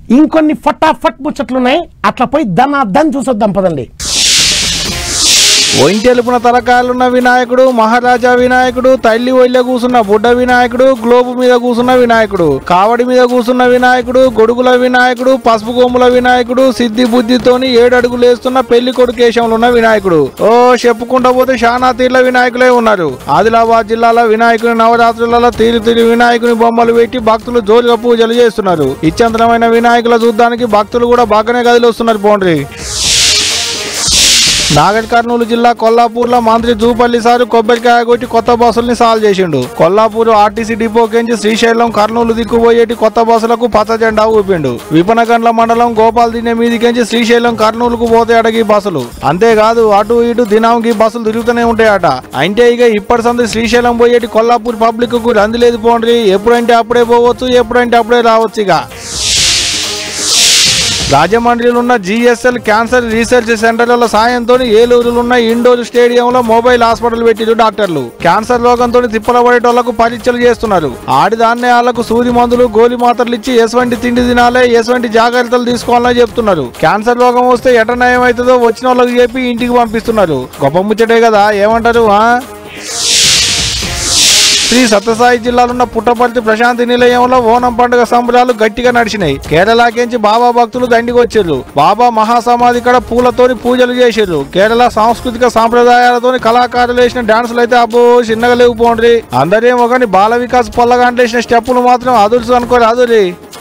ఇంకొన్ని ఫటాఫట్ ముచ్చట్లున్నాయి అట్లా పోయి దన దన్ చూసొద్దాం పదండి ఒంటెలుపున తలకాయలున్న వినాయకుడు మహారాజా వినాయకుడు తల్లి ఒళ్ళ కూసున్న బుడ్డ వినాయకుడు గ్లోబు మీద కూసున్న వినాయకుడు కావడి మీద కూసున్న వినాయకుడు గొడుగుల వినాయకుడు పసుపు కొమ్ముల వినాయకుడు సిద్ధి బుద్ధితోని ఏడు అడుగులు వేస్తున్న పెళ్లి కొడుకు వేషంలో ఉన్న వినాయకుడు ఓ చెప్పుకుంటా పోతే శానా తీర్ల వినాయకులే ఉన్నారు ఆదిలాబాద్ జిల్లాలో వినాయకుని నవరాత్రులలో తీరు తీరు వినాయకుని బొమ్మలు పెట్టి భక్తులు జోలిగా పూజలు చేస్తున్నారు ఇచ్చంతరమైన వినాయకుల చూడ్డానికి భక్తులు కూడా బాగానే గదిలో వస్తున్నారు పోండ్రి నాగర్ కర్నూలు జిల్లా కొల్లాపూర్లో మంత్రి జూపల్లి సారు కొబ్బరికాయ కొట్టి కొత్త బస్సుల్ని సాల్వ్ చేసిండు కొల్లాపూర్ ఆర్టీసీ డిపో కెంచి శ్రీశైలం కర్నూలు దిక్కుపోయేటి కొత్త బస్సులకు పచ్చ జెండా ఊపిండు విపనగండ్ల మండలం గోపాల్ దిన్నె మీదికెంచి శ్రీశైలం కర్నూలుకు పోతే అడగి బస్సులు అంతేకాదు అటు ఇటు దినాంకి బస్సులు తిరుగుతూనే ఉంటాయట అంటే ఇక ఇప్పటి సంది శ్రీశైలం పోయేటి కొల్లాపూర్ పబ్లిక్ కు రంది లేదు పోండ్రి ఎప్పుడంటే అప్పుడే పోవచ్చు ఎప్పుడంటే అప్పుడే రావచ్చు ఇక రాజమండ్రిలో ఉన్న జిఎస్ఎల్ క్యాన్సర్ రీసెర్చ్ సెంటర్ల సాయంతో ఏలూరులో ఉన్న ఇండోర్ స్టేడియంలో మొబైల్ హాస్పిటల్ పెట్టిరు డాక్టర్లు క్యాన్సర్ రోగంతో తిప్పల పడేటోళ్లకు పరీక్షలు చేస్తున్నారు ఆడిదాన్నే వాళ్ళకు సూది మందులు గోలి మాత్రలు ఇచ్చి ఎటువంటి తిండి తినాలే ఎటువంటి జాగ్రత్తలు తీసుకోవాలని చెప్తున్నారు క్యాన్సర్ రోగం వస్తే ఎట నయం అవుతుందో వచ్చిన వాళ్ళకి చెప్పి ఇంటికి పంపిస్తున్నారు గొప్ప ముచ్చటే కదా ఏమంటారు ఆ శ్రీ సత్యసాయి జిల్లాలో ఉన్న పుట్టపర్తి ప్రశాంతి నిలయంలో ఓనం పండుగ సంబరాలు గట్టిగా నడిచినాయి కేరళకేంచి బాబా భక్తులు దండికి వచ్చారు బాబా మహాసమాధి కాడ పూలతోని పూజలు చేసారు కేరళ సాంస్కృతిక సాంప్రదాయాలతోని కళాకారులు వేసిన డాన్సులు అయితే అబ్బో చిన్నగా లేవు పోండ్రి అందరేమో కానీ బాల వికాస్ పొల్లగాండ్లు వేసిన స్టెప్పులు మాత్రం అదుర్సు అనుకోరు అదురి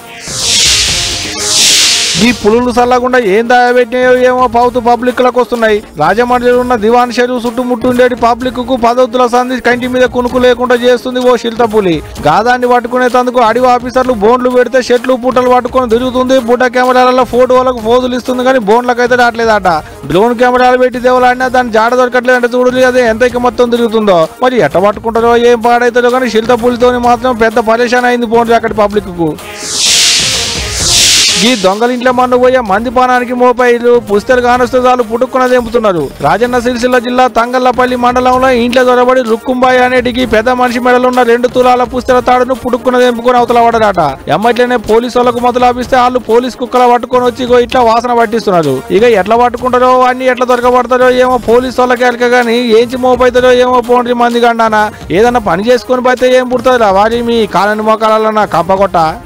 ఈ పులులు సల్లకుండా ఏం దాయబెట్టినాయో ఏమో పౌతు పబ్లిక్ లకు వస్తున్నాయి రాజమండ్రిలో ఉన్న దివాన్ చెరువు చుట్టుముట్టుండేటి పబ్లిక్ కు పదవుతుల సంధి కంటి మీద కునుకు లేకుండా చేస్తుంది ఓ శిల్తపులి గాదాన్ని పట్టుకునే తందుకు అడవి ఆఫీసర్లు బోన్లు పెడితే చెట్లు పుట్టలు పట్టుకొని తిరుగుతుంది బుడ్డ కెమెరాలలో ఫోటోలకు ఫోజులు ఇస్తుంది కానీ బోన్లకు అయితే రావట్లేదట డ్రోన్ కెమెరాలు పెట్టి దేవాలన్నా దాన్ని జాడ దొరకట్లేదు అంటే చూడలేదు అదే ఎంత ఇక మొత్తం తిరుగుతుందో మరి ఎట్ట పట్టుకుంటారో ఏం పాడైతుందో కానీ శిల్తపులితోని మాత్రం పెద్ద పరేషాన్ అయింది పోండి అక్కడి పబ్లిక్ కు ఈ దొంగలింట్ల మన్ను పోయే మందిపానానికి మోపైలు పుస్తలు కానొస్తే చాలు పుట్టుకున్న తెంపుతున్నారు రాజన్న సిరిసిల్ల జిల్లా తంగళ్లపల్లి మండలంలో ఇంట్లో దొరబడి రుక్కుంబాయి అనేటికి పెద్ద మనిషి మెడలో ఉన్న రెండు తులాల పుస్తల తాడును పుట్టుకున్న తెంపుకొని అవతల పడరాట ఎమ్మట్లనే పోలీసు వాళ్ళకు మొదలాపిస్తే వాళ్ళు పోలీస్ కుక్కల పట్టుకొని వచ్చి ఇగో ఇట్లా వాసన పట్టిస్తున్నారు ఇక ఎట్లా పట్టుకుంటారో అన్ని ఎట్లా దొరకబడతారో ఏమో పోలీసు వాళ్ళకి ఎలక కానీ ఏంచి మోపైతారో ఏమో పోండ్రి మంది గండానా ఏదన్నా పని చేసుకొని పోతే ఏం పుడతారా వారి మీ కాలని మోకాలన్నా కంపకొట్ట